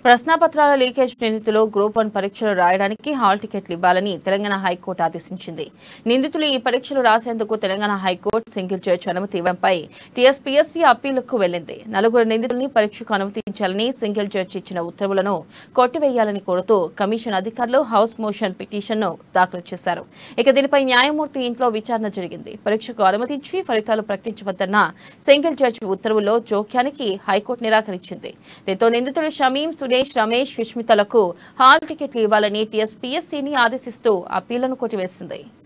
ప్రశ్నాపత్రాల leakage నిందితులు group one పరీక్షలు రాయడానికి హాల్ టికెట్లు ఇవ్వాలని తెలంగాణ హైకోర్టు ఆదేశించింది నిందితులు ఈ పరీక్షలు రాసేందుకు తెలంగాణ హైకోర్టు సింగిల్ జడ్జి అనుమతి ఇవ్వడంపై టీఎస్పీఎస్సీ అప్పీలుకు వెళ్లింది నలుగురు నిందితుల్ని పరీక్షకు అనుమతించాలని సింగిల్ జడ్జి ఇచ్చిన ఉత్తర్వులను కొట్టివేయాలని కోరుతూ కమిషన్ అధికారులు హౌస్ మోషన్ పిటిషన్ను దాఖలు చేశారు ఇక దీనిపై న్యాయమూర్తి ఇంట్లో విచారణ జరిగింది పరీక్షకు అనుమతించి ఫలితాలు ప్రకటించవద్దన్న సింగిల్ జడ్జి ఉత్తర్వుల్లో జోక్యానికి హైకోర్టు నిరాకరించింది దీంతో నిందితులు షమీం సురేష్ రమేష్ సుష్మితలకు హాల్ టికెట్లు ఇవ్వాలని టీఎస్పీఎస్సీని ఆదేశిస్తూ అప్పీలను కొట్టివేసింది